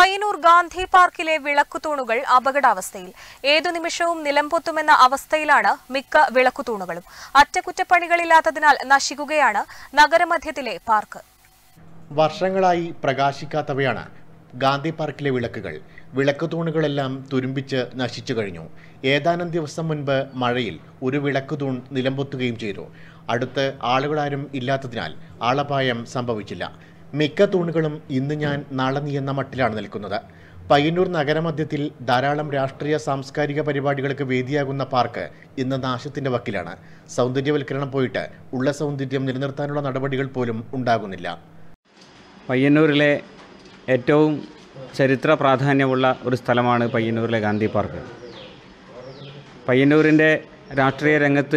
പയ്യന്നൂർ ഗാന്ധി പാർക്കിലെ വിളക്കുതൂണുകൾ അപകടാവസ്ഥയിൽ ഏതു നിമിഷവും നിലംപൊത്തുമെന്ന അവസ്ഥയിലാണ് മിക്ക വിളക്കുതൂണുകളും അറ്റകുറ്റപ്പണികളില്ലാത്തതിനാൽ നശിക്കുകയാണ് നഗരമധ്യത്തിലെ പാർക്ക് വർഷങ്ങളായി പ്രകാശിക്കാത്തവയാണ് ഗാന്ധി പാർക്കിലെ വിളക്കുകൾ വിളക്ക് തൂണുകളെല്ലാം തുരുമ്പിച്ച് നശിച്ചു കഴിഞ്ഞു ഏതാനും ദിവസം മുൻപ് മഴയിൽ ഒരു വിളക്ക് തൂൺ നിലംപൊത്തുകയും ചെയ്തു അടുത്ത് ആളുകളാരും ഇല്ലാത്തതിനാൽ ആളപായം സംഭവിച്ചില്ല മിക്ക തൂണുകളും ഇന്ന് ഞാൻ നാളെ നീ എന്ന മട്ടിലാണ് നിൽക്കുന്നത് പയ്യന്നൂർ നഗരമധ്യത്തിൽ ധാരാളം രാഷ്ട്രീയ സാംസ്കാരിക പരിപാടികൾക്ക് വേദിയാകുന്ന പാർക്ക് ഇന്ന് നാശത്തിന്റെ വക്കിലാണ് സൗന്ദര്യവൽക്കരണം പോയിട്ട് ഉള്ള സൗന്ദര്യം നിലനിർത്താനുള്ള നടപടികൾ പോലും ഉണ്ടാകുന്നില്ല പയ്യന്നൂരിലെ ഏറ്റവും ചരിത്ര പ്രാധാന്യമുള്ള ഒരു സ്ഥലമാണ് പയ്യന്നൂരിലെ ഗാന്ധി പാർക്ക് പയ്യന്നൂരിൻ്റെ രാഷ്ട്രീയ രംഗത്ത്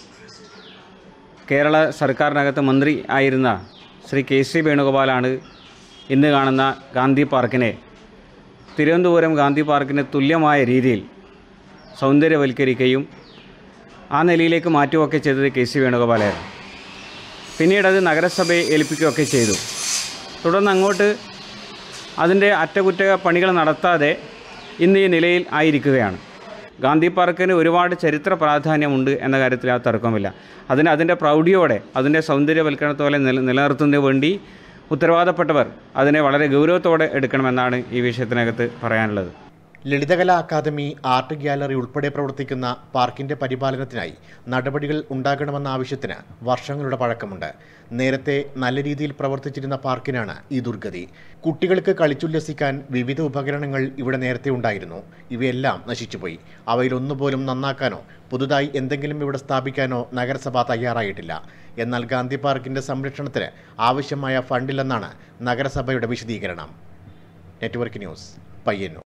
കേരള സർക്കാരിനകത്ത് മന്ത്രി ആയിരുന്ന ശ്രീ കെ സി വേണുഗോപാലാണ് ഇന്ന് കാണുന്ന ഗാന്ധി പാർക്കിനെ തിരുവനന്തപുരം ഗാന്ധി പാർക്കിന് തുല്യമായ രീതിയിൽ സൗന്ദര്യവൽക്കരിക്കുകയും ആ നിലയിലേക്ക് മാറ്റുകയൊക്കെ ചെയ്തത് കെ സി വേണുഗോപാലായിരുന്നു പിന്നീട് അത് നഗരസഭയെ ഏൽപ്പിക്കുകയൊക്കെ ചെയ്തു തുടർന്ന് അങ്ങോട്ട് അതിൻ്റെ അറ്റകുറ്റ പണികൾ നടത്താതെ ഇന്ന് ഈ നിലയിൽ ആയിരിക്കുകയാണ് ഗാന്ധി പാർക്കിന് ഒരുപാട് ചരിത്ര പ്രാധാന്യമുണ്ട് എന്ന കാര്യത്തിൽ ആ തർക്കമില്ല അതിന് അതിൻ്റെ പ്രൗഢിയോടെ അതിൻ്റെ സൗന്ദര്യവൽക്കരണത്തോടെ നില നിലനിർത്തുന്നതിന് വേണ്ടി ഉത്തരവാദപ്പെട്ടവർ അതിനെ വളരെ ഗൗരവത്തോടെ എടുക്കണമെന്നാണ് ഈ വിഷയത്തിനകത്ത് പറയാനുള്ളത് ലളിതകലാ അക്കാദമി ആർട്ട് ഗ്യാലറി ഉൾപ്പെടെ പ്രവർത്തിക്കുന്ന പാർക്കിന്റെ പരിപാലനത്തിനായി നടപടികൾ ഉണ്ടാകണമെന്ന ആവശ്യത്തിന് വർഷങ്ങളുടെ പഴക്കമുണ്ട് നേരത്തെ നല്ല രീതിയിൽ പ്രവർത്തിച്ചിരുന്ന പാർക്കിനാണ് ഈ ദുർഗതി കുട്ടികൾക്ക് കളിച്ചുല്ലസിക്കാൻ വിവിധ ഉപകരണങ്ങൾ ഇവിടെ നേരത്തെ ഉണ്ടായിരുന്നു ഇവയെല്ലാം നശിച്ചുപോയി അവയിലൊന്നുപോലും നന്നാക്കാനോ പുതുതായി എന്തെങ്കിലും ഇവിടെ സ്ഥാപിക്കാനോ നഗരസഭ തയ്യാറായിട്ടില്ല എന്നാൽ ഗാന്ധി പാർക്കിന്റെ സംരക്ഷണത്തിന് ആവശ്യമായ ഫണ്ടില്ലെന്നാണ് നഗരസഭയുടെ വിശദീകരണം നെറ്റ്വർക്ക് ന്യൂസ് പയ്യന്നൂർ